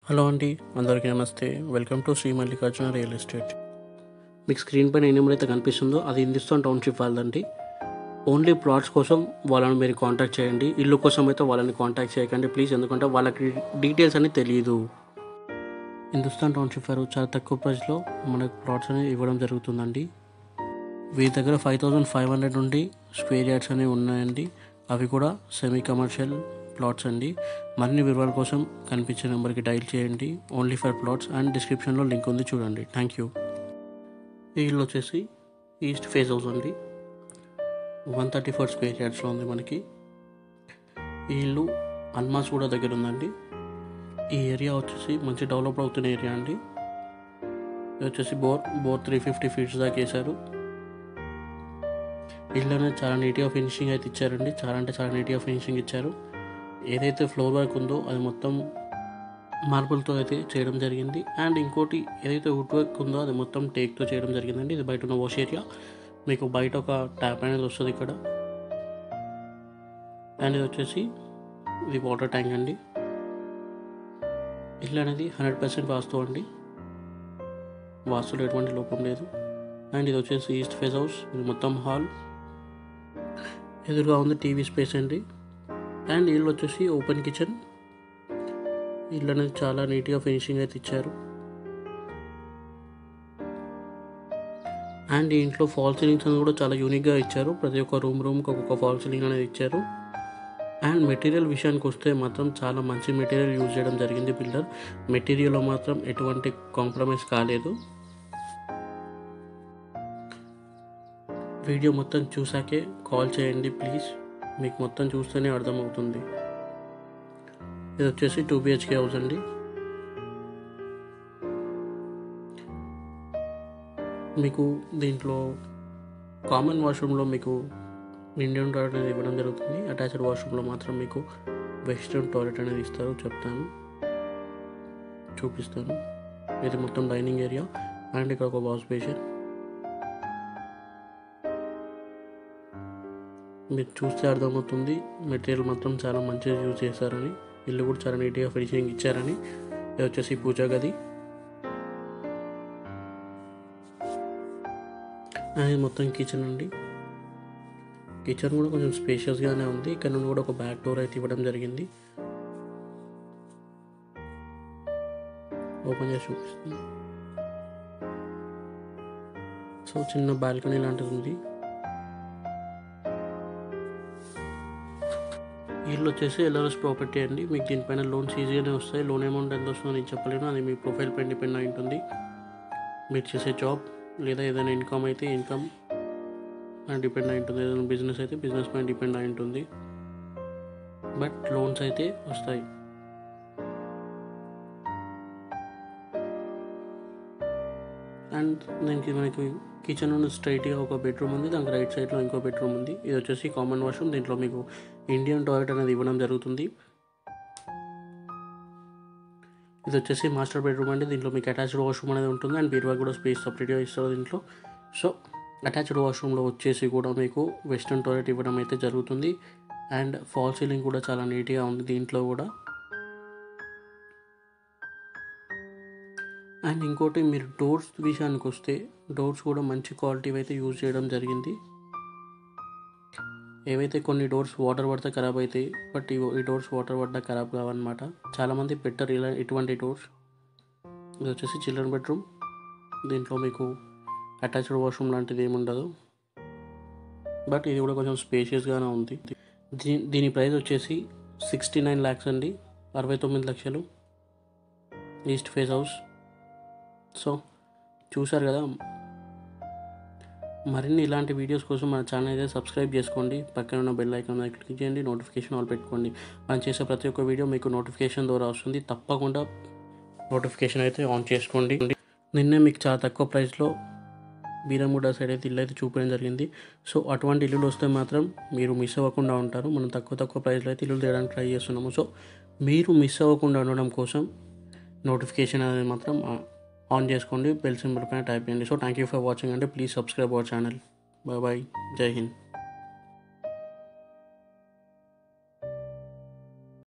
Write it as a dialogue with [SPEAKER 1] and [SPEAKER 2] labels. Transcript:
[SPEAKER 1] hello అండి అందరికీ నమస్తే welcome to Sri Mallikarjuna real estate మీకు స్క్రీన్ పైన ఏ నెంబర్ అయితే కనిపిస్తుందో అది హిందుస్థాన్ టౌన్షిప్ వాళ్ళదండి ఓన్లీ ప్లాట్స్ కోసం వాళ్ళని మీరు కాంటాక్ట్ చేయండి ఇల్లు కోసం అయితే వాళ్ళని కాంటాక్ట్ చేయకండి ప్లీజ్ ఎందుకంటే వాళ్ళకి డీటెయిల్స్ అని తెలియదు హిందుస్థాన్ టౌన్షిప్ వారు చాలా తక్కువ ప్రైస్లో మనకు ప్లాట్స్ అనేవి ఇవ్వడం జరుగుతుందండి వీరి దగ్గర ఫైవ్ థౌజండ్ ఫైవ్ హండ్రెడ్ నుండి స్క్వేర్ యార్డ్స్ అనేవి ఉన్నాయండి అవి కూడా సెమీ కమర్షియల్ ప్లాట్స్ అండి మరిన్ని వివరాల కోసం కనిపించే నెంబర్కి డైల్ చేయండి ఓన్లీ ఫర్ ప్లాట్స్ అండ్ డిస్క్రిప్షన్లో లింక్ ఉంది చూడండి థ్యాంక్ యూ ఈ ఇల్లు వచ్చేసి ఈస్ట్ ఫేస్ హౌస్ అండి వన్ థర్టీ ఫోర్ స్క్వేర్ యార్డ్స్లో ఉంది మనకి ఈ ఇల్లు అల్మాస్ కూడా దగ్గర ఉందండి ఈ ఏరియా వచ్చేసి మంచి డెవలప్ అవుతున్న ఏరియా అండి ఇది వచ్చేసి bore bore three fifty feets దాకా వేశారు ఇల్లు అనేది చాలా నీట్గా ఫినిషింగ్ అయితే ఇచ్చారండి చాలా అంటే చాలా నీట్గా ఫినిషింగ్ ఇచ్చారు ఏదైతే ఫ్లోర్ వర్క్ ఉందో అది మొత్తం మార్బుల్తో అయితే చేయడం జరిగింది అండ్ ఇంకోటి ఏదైతే వుడ్ వర్క్ ఉందో అది మొత్తం టేక్తో చేయడం జరిగిందండి ఇది బయట ఉన్న వాష్ ఏరియా మీకు బయట ఒక ట్యాప్ అనేది వస్తుంది ఇక్కడ అండ్ ఇది వచ్చేసి ఇది వాటర్ ట్యాంక్ అండి ఇల్లు అనేది హండ్రెడ్ పర్సెంట్ వాస్తు అండి వాస్తులో ఎటువంటి లోపం లేదు అండ్ ఇది వచ్చేసి ఈస్ట్ ఫేస్ హౌస్ ఇది మొత్తం హాల్ ఎదురుగా ఉంది టీవీ స్పేస్ అండి అండ్ ఇల్లు వచ్చేసి ఓపెన్ కిచెన్ ఇల్లు అనేది చాలా నీట్గా ఫినిషింగ్ అయితే ఇచ్చారు అండ్ ఈ ఇంట్లో ఫాల్ సీలింగ్స్ అనేది కూడా చాలా యూనిక్గా ఇచ్చారు ప్రతి ఒక్క రూమ్ రూమ్కి ఒక్కొక్క ఫాల్ సీలింగ్ అనేది ఇచ్చారు అండ్ మెటీరియల్ విషయానికి వస్తే మాత్రం చాలా మంచి మెటీరియల్ యూజ్ చేయడం జరిగింది బిల్డర్ మెటీరియల్లో మాత్రం ఎటువంటి కాంప్రమైజ్ కాలేదు వీడియో మొత్తం చూసాకే కాల్ చేయండి ప్లీజ్ మీకు మొత్తం చూస్తేనే అర్థమవుతుంది ఇది వచ్చేసి టూ బిహెచ్కే హౌస్ అండి మీకు దీంట్లో కామన్ వాష్రూమ్లో మీకు ఇండియన్ టాయిలెట్ అనేది ఇవ్వడం జరుగుతుంది అటాచ్డ్ వాష్రూమ్లో మాత్రం మీకు వెస్ట్రన్ టాయిలెట్ అనేది ఇస్తారు చెప్తాను చూపిస్తాను ఇది మొత్తం డైనింగ్ ఏరియా అండ్ ఇక్కడ ఒక వాష్ బేసిన్ మీరు చూస్తే అర్థమవుతుంది మెటీరియల్ మాత్రం చాలా మంచిగా యూజ్ చేశారని ఇల్లు కూడా చాలా నీట్గా ఫినిషింగ్ ఇచ్చారని ఇది వచ్చేసి పూజా గది అది మొత్తం కిచెన్ అండి కిచెన్ కూడా కొంచెం స్పేషియస్గానే ఉంది ఇక్కడ నుండి కూడా ఒక బ్యాక్ డోర్ అయితే ఇవ్వడం జరిగింది ఓపెన్ చేసి చూపిస్తుంది సో చిన్న బాల్కనీ లాంటిది ఉంది ఇల్లు వచ్చేసి ఎల్ఆర్ఎస్ ప్రాపర్టీ అండి మీకు దీనిపైన లోన్స్ ఈజీగానే వస్తాయి లోన్ అమౌంట్ ఎంత వస్తుందో నేను చెప్పలేను అది మీ ప్రొఫైల్ పైన డిపెండ్ అయి ఉంటుంది మీరు చేసే జాబ్ లేదా ఏదైనా ఇన్కమ్ అయితే ఇన్కమ్ పైన డిపెండ్ అయి ఉంటుంది ఏదైనా బిజినెస్ అయితే బిజినెస్ పైన డిపెండ్ అయి ఉంటుంది బట్ లోన్స్ అయితే వస్తాయి అండ్ దీనికి మనకి కిచెన్ నుండి స్ట్రైట్గా ఒక బెడ్రూమ్ ఉంది దానికి రైట్ సైడ్లో ఇంకో బెడ్రూమ్ ఉంది ఇది వచ్చేసి కామన్ వాష్రూమ్ దీంట్లో మీకు ఇండియన్ టాయిలెట్ అనేది ఇవ్వడం జరుగుతుంది ఇది వచ్చేసి మాస్టర్ బెడ్రూమ్ అండి దీంట్లో మీకు అటాచ్డ్ వాష్రూమ్ అనేది ఉంటుంది అండ్ బీరువా కూడా స్పేస్ సపరేట్గా ఇస్తారు దీంట్లో సో అటాచ్డ్ వాష్రూమ్లో వచ్చేసి కూడా మీకు వెస్ట్రన్ టాయిలెట్ ఇవ్వడం అయితే జరుగుతుంది అండ్ ఫాల్ సీలింగ్ కూడా చాలా నీట్గా ఉంది దీంట్లో కూడా అండ్ ఇంకోటి మీరు డోర్స్ విషయానికి వస్తే డోర్స్ కూడా మంచి క్వాలిటీ అయితే యూజ్ చేయడం జరిగింది ఏవైతే కొన్ని డోర్స్ వాటర్ పడితే ఖరాబ్ అవుతాయి బట్ ఈ ఈ డోర్స్ వాటర్ పడ్డా ఖరాబ్ కావన్నమాట చాలామంది పెట్టరు ఇలా ఇటువంటి డోర్స్ ఇది వచ్చేసి చిల్డ్రన్ బెడ్రూమ్ దీంట్లో మీకు అటాచ్డ్ వాష్రూమ్ లాంటిది ఏమి ఉండదు బట్ ఇది కూడా కొంచెం స్పేషియస్గానే ఉంది దీ దీని ప్రైస్ వచ్చేసి సిక్స్టీ నైన్ ల్యాక్స్ అండి అరవై తొమ్మిది లక్షలు ఈస్ట్ ఫేస్ హౌస్ సో చూసారు కదా మరిన్ని ఇలాంటి వీడియోస్ కోసం మన ఛానల్ అయితే సబ్స్క్రైబ్ చేసుకోండి పక్కన ఉన్న బెల్ ఐకాన్ మీద క్లిక్ చేయండి నోటిఫికేషన్ ఆల్ పెట్టుకోండి మనం చేసే ప్రతి ఒక్క వీడియో మీకు నోటిఫికేషన్ ద్వారా వస్తుంది తప్పకుండా నోటిఫికేషన్ అయితే ఆన్ చేసుకోండి నిన్నే మీకు చాలా తక్కువ ప్రైస్లో బీరంగూడ సైడ్ అయితే ఇల్లు అయితే చూపించడం జరిగింది సో అటువంటి ఇల్లులు వస్తే మాత్రం మీరు మిస్ అవ్వకుండా ఉంటారు మనం తక్కువ తక్కువ ప్రైస్లో అయితే ఇల్లు తేయడానికి ట్రై చేస్తున్నాము సో మీరు మిస్ అవ్వకుండా ఉండడం కోసం నోటిఫికేషన్ అనేది మాత్రం ఆన్ చేసుకోండి బెల్ సింబల్ పైన టైప్ చేయండి so thank you for watching అంటే please subscribe our channel bye bye జై హింద్